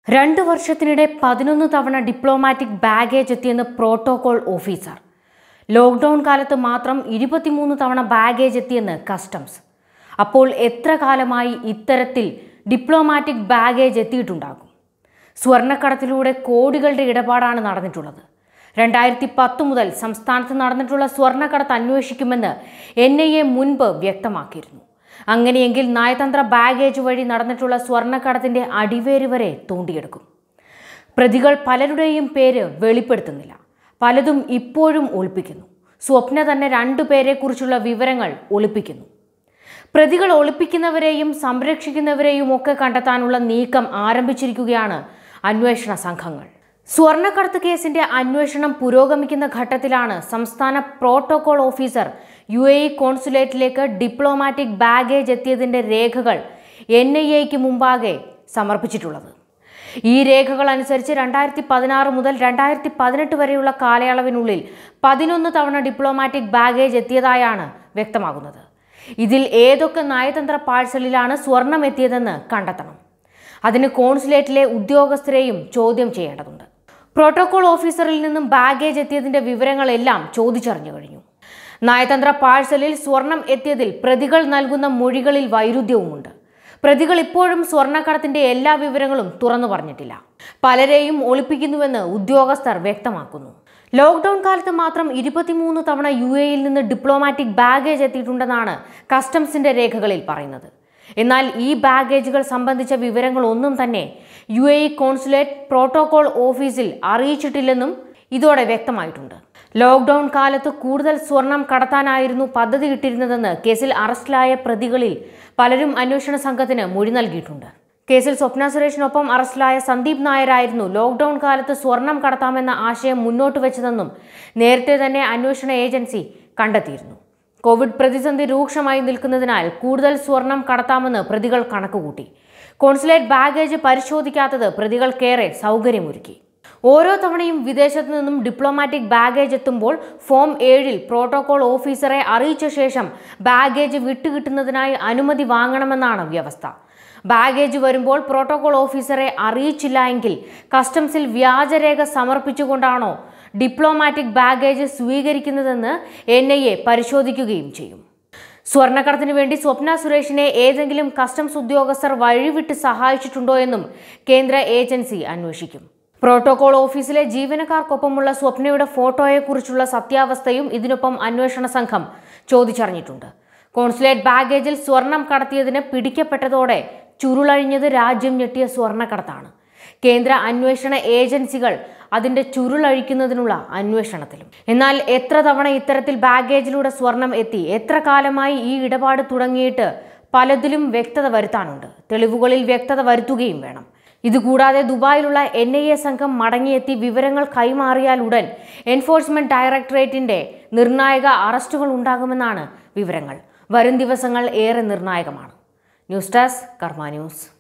രണ്ട് വർഷത്തിനിടെ പതിനൊന്ന് തവണ ഡിപ്ലോമാറ്റിക് ബാഗേജ് എത്തിയെന്ന് പ്രോട്ടോകോൾ ഓഫീസർ ലോക്ക്ഡൗൺ കാലത്ത് മാത്രം ഇരുപത്തിമൂന്ന് തവണ ബാഗേജ് എത്തിയെന്ന് കസ്റ്റംസ് അപ്പോൾ എത്ര കാലമായി ഇത്തരത്തിൽ ഡിപ്ലോമാറ്റിക് ബാഗേജ് എത്തിയിട്ടുണ്ടാകും സ്വർണ്ണക്കടത്തിലൂടെ കോടികളുടെ ഇടപാടാണ് നടന്നിട്ടുള്ളത് രണ്ടായിരത്തി പത്ത് മുതൽ സംസ്ഥാനത്ത് നടന്നിട്ടുള്ള സ്വർണ്ണക്കടത്ത് അന്വേഷിക്കുമെന്ന് എൻ ഐ എ മുൻപ് വ്യക്തമാക്കിയിരുന്നു അങ്ങനെയെങ്കിൽ നയതന്ത്ര ബാഗേജ് വഴി നടന്നിട്ടുള്ള സ്വർണ്ണക്കടത്തിന്റെ അടിവേര് വരെ തോണ്ടിയെടുക്കും പ്രതികൾ പലരുടെയും പേര് വെളിപ്പെടുത്തുന്നില്ല പലതും ഇപ്പോഴും ഒളിപ്പിക്കുന്നു സ്വപ്ന തന്നെ രണ്ടു പേരെക്കുറിച്ചുള്ള വിവരങ്ങൾ ഒളിപ്പിക്കുന്നു പ്രതികൾ ഒളിപ്പിക്കുന്നവരെയും സംരക്ഷിക്കുന്നവരെയും ഒക്കെ കണ്ടെത്താനുള്ള നീക്കം ആരംഭിച്ചിരിക്കുകയാണ് അന്വേഷണ സംഘങ്ങൾ സ്വർണ്ണക്കടത്ത് കേസിന്റെ അന്വേഷണം പുരോഗമിക്കുന്ന ഘട്ടത്തിലാണ് സംസ്ഥാന protocol officer U A E കോൺസുലേറ്റിലേക്ക് ഡിപ്ലോമാറ്റിക് ബാഗേജ് എത്തിയതിന്റെ രേഖകൾ എൻ ഐ എക്ക് മുമ്പാകെ സമർപ്പിച്ചിട്ടുള്ളത് ഈ രേഖകൾ അനുസരിച്ച് രണ്ടായിരത്തി പതിനാറ് മുതൽ രണ്ടായിരത്തി പതിനെട്ട് വരെയുള്ള കാലയളവിനുള്ളിൽ പതിനൊന്ന് തവണ ഡിപ്ലോമാറ്റിക് ബാഗേജ് എത്തിയതായാണ് വ്യക്തമാകുന്നത് ഇതിൽ ഏതൊക്കെ നയതന്ത്ര പാഴ്സലിലാണ് സ്വർണം എത്തിയതെന്ന് കണ്ടെത്തണം അതിന് കോൺസുലേറ്റിലെ ഉദ്യോഗസ്ഥരെയും ചോദ്യം ചെയ്യേണ്ടതുണ്ട് പ്രോട്ടോകോൾ ഓഫീസറിൽ നിന്നും ബാഗേജ് എത്തിയതിന്റെ വിവരങ്ങളെല്ലാം ചോദിച്ചറിഞ്ഞു കഴിഞ്ഞു നയതന്ത്ര പാഴ്സലിൽ സ്വർണം എത്തിയതിൽ പ്രതികൾ നൽകുന്ന മൊഴികളിൽ വൈരുദ്ധ്യവുമുണ്ട് പ്രതികൾ ഇപ്പോഴും സ്വർണ്ണക്കടത്തിന്റെ എല്ലാ വിവരങ്ങളും തുറന്നു പറഞ്ഞിട്ടില്ല പലരെയും ഒളിപ്പിക്കുന്നുവെന്ന് ഉദ്യോഗസ്ഥർ വ്യക്തമാക്കുന്നു ലോക്ക്ഡൌൺ കാലത്ത് മാത്രം ഇരുപത്തിമൂന്ന് തവണ യു എയിൽ നിന്ന് ഡിപ്ലോമാറ്റിക് ബാഗേജ് എത്തിയിട്ടുണ്ടെന്നാണ് കസ്റ്റംസിന്റെ രേഖകളിൽ പറയുന്നത് എന്നാൽ ഈ ബാഗേജുകൾ സംബന്ധിച്ച വിവരങ്ങളൊന്നും തന്നെ U A E consulate protocol ഓഫീസിൽ അറിയിച്ചിട്ടില്ലെന്നും ഇതോടെ വ്യക്തമായിട്ടുണ്ട് ലോക്ക്ഡൌൺ കാലത്ത് കൂടുതൽ സ്വർണം കടത്താനായിരുന്നു പദ്ധതി ഇട്ടിരുന്നതെന്ന് കേസിൽ അറസ്റ്റിലായ പ്രതികളിൽ പലരും അന്വേഷണ സംഘത്തിന് മൊഴി നൽകിയിട്ടുണ്ട് കേസിൽ സ്വപ്ന സുരേഷിനൊപ്പം അറസ്റ്റിലായ സന്ദീപ് നായരായിരുന്നു ലോക്ക്ഡൌൺ കാലത്ത് സ്വർണം കടത്താമെന്ന ആശയം മുന്നോട്ട് വെച്ചതെന്നും നേരത്തെ തന്നെ അന്വേഷണ ഏജൻസി കണ്ടെത്തിയിരുന്നു കോവിഡ് പ്രതിസന്ധി രൂക്ഷമായി നിൽക്കുന്നതിനാൽ കൂടുതൽ സ്വർണം കടത്താമെന്ന് പ്രതികൾ കണക്കുകൂട്ടി കോൺസുലേറ്റ് ബാഗേജ് പരിശോധിക്കാത്തത് പ്രതികൾക്കേറെ സൗകര്യമൊരുക്കി ഓരോ തവണയും വിദേശത്തു നിന്നും ഡിപ്ലോമാറ്റിക് ബാഗേജ് എത്തുമ്പോൾ ഫോം ഏഴിൽ പ്രോട്ടോകോൾ ഓഫീസറെ അറിയിച്ച ശേഷം ബാഗേജ് വിട്ടുകിട്ടുന്നതിനായി അനുമതി വാങ്ങണമെന്നാണ് വ്യവസ്ഥ ബാഗേജ് വരുമ്പോൾ പ്രോട്ടോകോൾ ഓഫീസറെ അറിയിച്ചില്ല എങ്കിൽ കസ്റ്റംസിൽ വ്യാജരേഖ സമർപ്പിച്ചുകൊണ്ടാണോ ഡിപ്ലോമാറ്റിക് ബാഗേജ് സ്വീകരിക്കുന്നതെന്ന് എൻ ഐ എ പരിശോധിക്കുകയും ചെയ്യും സ്വർണ്ണക്കടത്തിന് വേണ്ടി സ്വപ്ന സുരേഷിനെ ഏതെങ്കിലും കസ്റ്റംസ് ഉദ്യോഗസ്ഥർ വഴിവിട്ട് സഹായിച്ചിട്ടുണ്ടോ എന്നും കേന്ദ്ര ഏജൻസി അന്വേഷിക്കും പ്രോട്ടോകോൾ ഓഫീസിലെ ജീവനക്കാർക്കൊപ്പമുള്ള സ്വപ്നയുടെ ഫോട്ടോയെക്കുറിച്ചുള്ള സത്യാവസ്ഥയും ഇതിനൊപ്പം അന്വേഷണ സംഘം ചോദിച്ചറിഞ്ഞിട്ടുണ്ട് കോൺസുലേറ്റ് ബാഗേജിൽ സ്വർണം കടത്തിയതിന് പിടിക്കപ്പെട്ടതോടെ ചുരുളഴിഞ്ഞത് രാജ്യം ഞെട്ടിയ സ്വർണ്ണക്കടത്താണ് കേന്ദ്ര അന്വേഷണ ഏജൻസികൾ അതിന്റെ ചുരുളഴിക്കുന്നതിനുള്ള അന്വേഷണത്തിലും എന്നാൽ എത്ര തവണ ഇത്തരത്തിൽ ബാഗേജിലൂടെ സ്വർണം എത്തി എത്ര കാലമായി ഈ ഇടപാട് തുടങ്ങിയിട്ട് പലതിലും വ്യക്തത വരുത്താനുണ്ട് തെളിവുകളിൽ വ്യക്തത വരുത്തുകയും വേണം ഇതുകൂടാതെ ദുബായിലുള്ള എൻ ഐ എ സംഘം മടങ്ങിയെത്തി വിവരങ്ങൾ കൈമാറിയാൽ ഉടൻ എൻഫോഴ്സ്മെന്റ് ഡയറക്ടറേറ്റിന്റെ നിർണായക അറസ്റ്റുകൾ ഉണ്ടാകുമെന്നാണ് വിവരങ്ങൾ വരും ദിവസങ്ങൾ ഏറെ നിർണായകമാണ് ന്യൂസ് ഡെസ്ക് കർമ്മ ന്യൂസ്